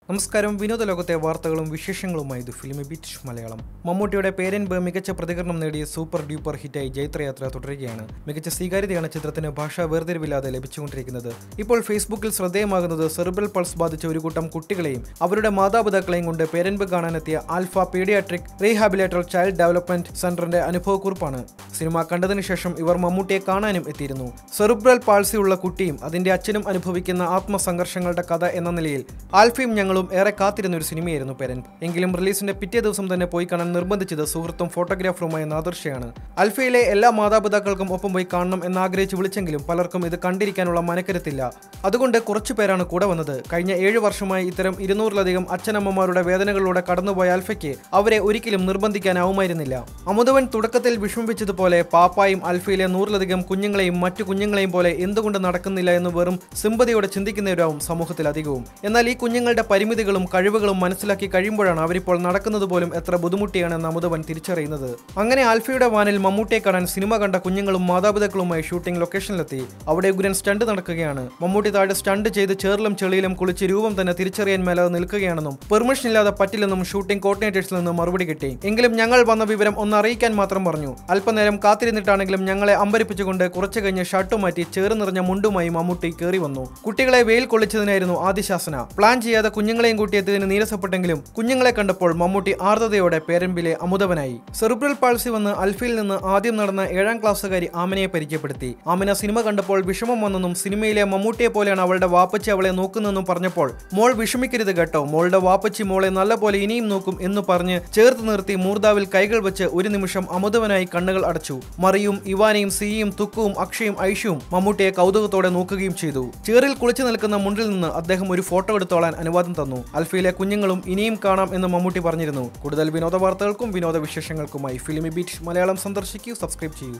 നമസ്കാരം വിനോദ ലോകത്തെ വാർത്തകളും വിശേഷങ്ങളുമായി ഇത് ഫിലിമി ബീറ്റ് മലയാളം മമ്മൂട്ടിയുടെ പേരൻപ് മികച്ച പ്രതികരണം നേടിയ സൂപ്പർ ഡ്യൂപ്പർ ഹിറ്റായി ജൈത്രയാത്ര തുടരുകയാണ് മികച്ച സ്വീകാര്യതയാണ് ചിത്രത്തിന് ഭാഷാ വേർതിരിവില്ലാതെ ലഭിച്ചുകൊണ്ടിരിക്കുന്നത് ഇപ്പോൾ ഫേസ്ബുക്കിൽ ശ്രദ്ധേയമാകുന്നത് സെറിബ്രൽ പൾസ് ബാധിച്ച ഒരു കൂട്ടം കുട്ടികളെയും അവരുടെ മാതാപിതാക്കളെയും കൊണ്ട് പേരൻപ് കാണാനെത്തിയ alpha paediatric rehabilitator child development സെന്ററിന്റെ അനുഭവക്കുറിപ്പാണ് സിനിമ കണ്ടതിനു ശേഷം ഇവർ മമ്മൂട്ടിയെ കാണാനും എത്തിയിരുന്നു സെറിബ്രൽ പാൾസി ഉള്ള കുട്ടിയും അതിന്റെ അച്ഛനും അനുഭവിക്കുന്ന ആത്മസംഘർഷങ്ങളുടെ കഥ എന്ന നിലയിൽ ആൽഫയും ഞങ്ങളും ഏറെ കാത്തിരുന്ന ഒരു സിനിമയായിരുന്നു പെരൻ എങ്കിലും റിലീസിന്റെ പിറ്റേ ദിവസം തന്നെ പോയി കാണാൻ നിർബന്ധിച്ചത് സുഹൃത്തും ഫോട്ടോഗ്രാഫറുമായ നാദർഷയാണ് അൽഫയിലെ എല്ലാ മാതാപിതാക്കൾക്കും ഒപ്പം പോയി കാണണം എന്നാഗ്രഹിച്ച് വിളിച്ചെങ്കിലും പലർക്കും ഇത് കണ്ടിരിക്കാനുള്ള മനക്കരുത്തില്ല അതുകൊണ്ട് കുറച്ചു പേരാണ് കൂടെ വന്നത് കഴിഞ്ഞ ഏഴു വർഷമായി ഇത്തരം ഇരുന്നൂറിലധികം അച്ഛനമ്മമാരുടെ വേദനകളിലൂടെ കടന്നുപോയ അൽഫയ്ക്ക് അവരെ ഒരിക്കലും നിർബന്ധിക്കാനാവുമായിരുന്നില്ല അമുതവൻ തുടക്കത്തിൽ വിഷമിപ്പിച്ചതുപോലെ പാപ്പായും അൽഫയിലെ നൂറിലധികം കുഞ്ഞുങ്ങളെയും മറ്റു കുഞ്ഞുങ്ങളെയും പോലെ എന്തുകൊണ്ട് നടക്കുന്നില്ല എന്ന് വെറും സിമ്പതിയോടെ ചിന്തിക്കുന്നവരാവും സമൂഹത്തിൽ അധികവും എന്നാൽ ഈ കുഞ്ഞുങ്ങളുടെ പരിമിതികളും കഴിവുകളും മനസ്സിലാക്കി കഴിയുമ്പോഴാണ് അവരിപ്പോൾ നടക്കുന്നത് പോലും എത്ര ബുദ്ധിമുട്ടിയാണെന്ന് അമുതവൻ തിരിച്ചറിയുന്നത് അങ്ങനെ ആൽഫയുടെ വാനിൽ മമ്മൂട്ടിയെ കാണാൻ സിനിമ കണ്ട കുഞ്ഞുങ്ങളും മാതാപിതാക്കളുമായി ഷൂട്ടിംഗ് ലൊക്കേഷനിലെത്തി അവിടെ ഉഗ്രൻ സ്റ്റണ്ട് നടക്കുകയാണ് മമ്മൂട്ടി താഴെ സ്റ്റണ്ട് ചെയ്ത് ചേറിലും ചെളിയിലും കുളിച്ച് രൂപം തന്നെ തിരിച്ചറിയാൻ മേലാതെ നിൽക്കുകയാണെന്നും പെർമിഷൻ ഇല്ലാതെ പറ്റില്ലെന്നും ഷൂട്ടിംഗ് കോർഡിനേറ്റേഴ്സിൽ നിന്ന് മറുപടി കിട്ടി എങ്കിലും ഞങ്ങൾ വന്ന വിവരം ഒന്ന് അറിയിക്കാൻ മാത്രം പറഞ്ഞു അല്പനേരം കാത്തിരുന്നിട്ടാണെങ്കിലും ഞങ്ങളെ അമ്പരിപ്പിച്ചുകൊണ്ട് കുറച്ചു കഴിഞ്ഞ് ഷർട്ട് മാറ്റി ചേറ് നിറഞ്ഞ മുണ്ടുമായി മമ്മൂട്ടി കയറി വന്നു കുട്ടികളെ വെയിൽ കൊള്ളിച്ചതിനായിരുന്നു ആദ്യശാസന പ്ലാൻ ചെയ്യാതെ കുഞ്ഞുങ്ങളെയും കൂട്ടിയെത്തിയതിന് നീരസപ്പെട്ടെങ്കിലും കുഞ്ഞുങ്ങളെ കണ്ടപ്പോൾ മമ്മൂട്ടി ആർദ്രതയോടെ പേരൻപിലെ അമുതവനായി സെറിബ്രൽ പാൾസി വന്ന് അൽഫിയിൽ നിന്ന് ആദ്യം നടന്ന ഏഴാം ക്ലാസ്സുകാരി ആമിനയെ പരിചയപ്പെടുത്തി ആമിന സിനിമ കണ്ടപ്പോൾ വിഷമം വന്നെന്നും സിനിമയിലെ മമ്മൂട്ടിയെ പോലെയാണ് അവളുടെ വാപ്പച്ചി അവളെ നോക്കുന്നതെന്നും പറഞ്ഞപ്പോൾ മോൾ വിഷമിക്കരുത് കേട്ടോ മോളുടെ വാപ്പച്ചി മോളെ നല്ലപോലെ ഇനിയും നോക്കും എന്ന് പറഞ്ഞ് ചേർത്ത് നിർത്തി മൂർദാവിൽ കൈകൾ വെച്ച് ഒരു നിമിഷം അമുതവനായി കണ്ണുകൾ അടച്ചു മറിയും ഇവാനയും സിയും തുക്കുവും അക്ഷയും ഐഷുവും മമ്മൂട്ടിയെ കൗതുകത്തോടെ നോക്കുകയും ചെയ്തു ചേറിൽ കുളിച്ചു നിൽക്കുന്ന മുണ്ടിൽ നിന്ന് അദ്ദേഹം ഒരു ഫോട്ടോ എടുത്തോളാൻ അനുവാദം തന്നു അൽഫയിലെ കുഞ്ഞുങ്ങളും ഇനിയും കാണാം എന്ന് മമ്മൂട്ടി പറഞ്ഞിരുന്നു കൂടുതൽ വിനോദ വാർത്തകൾക്കും വിനോദ വിശേഷങ്ങൾക്കുമായി ഫിലിമി ബീറ്റ് മലയാളം സന്ദർശിക്കൂ സബ്സ്ക്രൈബ് ചെയ്യൂ